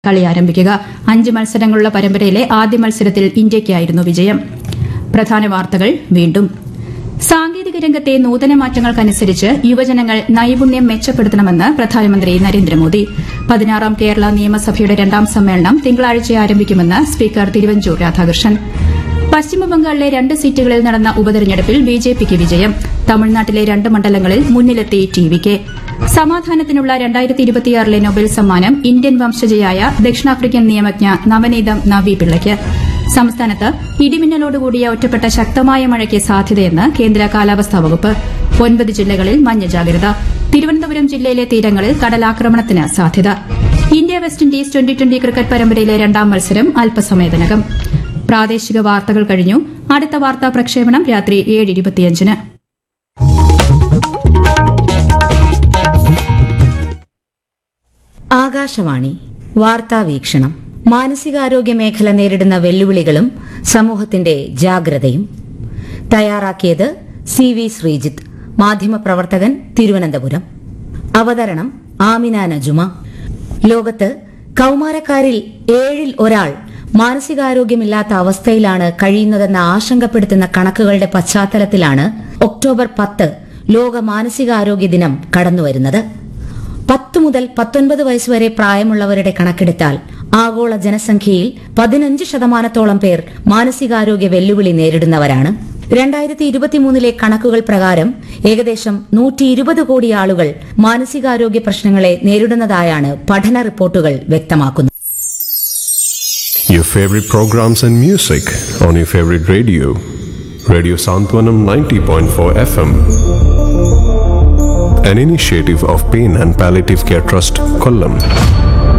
കളി ആരംഭിക്കുക അഞ്ച് മത്സരങ്ങളുള്ള പരമ്പരയിലെ ആദ്യ മത്സരത്തിൽ ഇന്ത്യയ്ക്കായിരുന്നു വിജയം പ്രധാന വാർത്തകൾ വീണ്ടും സാങ്കേതിക രംഗത്തെ നൂതന മാറ്റങ്ങൾക്കനുസരിച്ച് യുവജനങ്ങൾ നൈപുണ്യം മെച്ചപ്പെടുത്തണമെന്ന് പ്രധാനമന്ത്രി നരേന്ദ്രമോദി പതിനാറാം കേരള നിയമസഭയുടെ രണ്ടാം സമ്മേളനം തിങ്കളാഴ്ച ആരംഭിക്കുമെന്ന് സ്പീക്കർ തിരുവഞ്ചൂർ രാധാകൃഷ്ണൻ പശ്ചിമബംഗാളിലെ രണ്ട് സീറ്റുകളിൽ നടന്ന ഉപതെരഞ്ഞെടുപ്പിൽ ബിജെപിക്ക് വിജയം തമിഴ്നാട്ടിലെ രണ്ട് മണ്ഡലങ്ങളിൽ മുന്നിലെത്തി ടി വി കെ സമാധാനത്തിനുള്ള രണ്ടായിരത്തി ഇരുപത്തിയാറിലെ നൊബേൽ സമ്മാനം ഇന്ത്യൻ വംശജയായ ദക്ഷിണാഫ്രിക്കൻ നിയമജ്ഞ നവനീതം നവി പിള്ളയ്ക്ക് സംസ്ഥാനത്ത് ഇടിമിന്നലോടുകൂടിയ ഒറ്റപ്പെട്ട ശക്തമായ മഴയ്ക്ക് സാധ്യതയെന്ന് കേന്ദ്ര കാലാവസ്ഥാ വകുപ്പ് ഒൻപത് ജില്ലകളിൽ മഞ്ഞ ജാഗ്രത തിരുവനന്തപുരം ജില്ലയിലെ തീരങ്ങളിൽ കടലാക്രമണത്തിന് സാധ്യത India West Indies twenty twenty cricket പരമ്പരയിലെ രണ്ടാം മത്സരം അല്പസമയത്തിനകം പ്രാദേശിക വാർത്തകൾ കഴിഞ്ഞു അടുത്ത വാർത്താ പ്രക്ഷേപണം രാത്രി ഏഴ് ഇരുപത്തിയഞ്ചിന് ആകാശവാണി വാർത്താ വീക്ഷണം മാനസികാരോഗ്യ മേഖല നേരിടുന്ന വെല്ലുവിളികളും സമൂഹത്തിന്റെ ജാഗ്രതയും തയ്യാറാക്കിയത് സി വി ശ്രീജിത്ത് മാധ്യമപ്രവർത്തകൻ തിരുവനന്തപുരം അവതരണം ആമിന നജുമ ലോകത്ത് കൌമാരക്കാരിൽ ഏഴിൽ ഒരാൾ മാനസികാരോഗ്യമില്ലാത്ത അവസ്ഥയിലാണ് കഴിയുന്നതെന്ന ആശങ്കപ്പെടുത്തുന്ന കണക്കുകളുടെ പശ്ചാത്തലത്തിലാണ് ഒക്ടോബർ പത്ത് ലോക മാനസികാരോഗ്യ ദിനം കടന്നുവരുന്നത് പത്ത് മുതൽ പത്തൊൻപത് വയസ്സുവരെ പ്രായമുള്ളവരുടെ കണക്കെടുത്താൽ ആഗോള ജനസംഖ്യയിൽ പതിനഞ്ച് ശതമാനത്തോളം പേർ മാനസികാരോഗ്യ വെല്ലുവിളി നേരിടുന്നവരാണ് രണ്ടായിരത്തി ഇരുപത്തിമൂന്നിലെ കണക്കുകൾ പ്രകാരം ഏകദേശം നൂറ്റി ഇരുപത് കോടി ആളുകൾ മാനസികാരോഗ്യ പ്രശ്നങ്ങളെ നേരിടുന്നതായാണ് പഠന റിപ്പോർട്ടുകൾ വ്യക്തമാക്കുന്നത് Your favorite programs and music on your favorite radio. Radio Santwanam 90.4 FM. An initiative of Pain and Palliative Care Trust, Kollam.